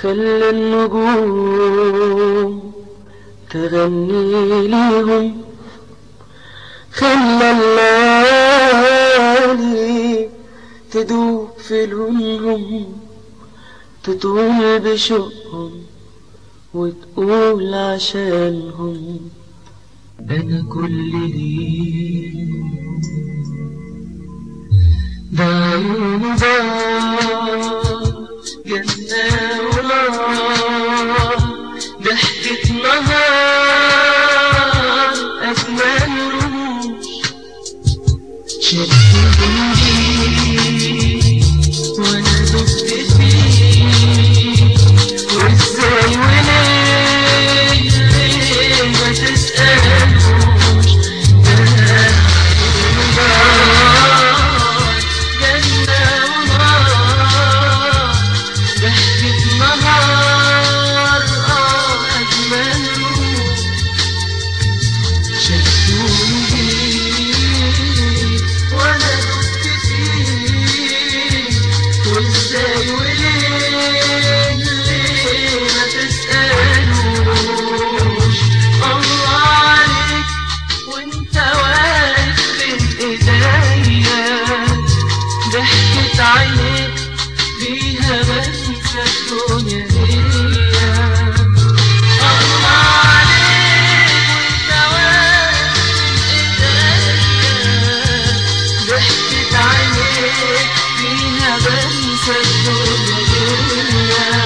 خلى النجوم تغني ليهم خلى الليالي تدوب في لونهم تطول بشوقهم وتقول عشانهم أنا كل ليل بعيون ضاع جنة ونار ضحكة نهار أجمل رموش شدوني وأنا دبت فيه وإزاي وليه ليه ما تسألوش ده عيون ضاع جنة ونار ضحكة نهار آه أجمل روح شدوني بيه وأنا دبت فيه وإزاي وليه ليه ما تسألوش الله عليك وانت واقف بين ايديا ضحكة عينيك بيها بنسى الدنيا دي الله عليك وانت واقف بين ايديا ضحكة عينيك بيها بنسى الدنيا دي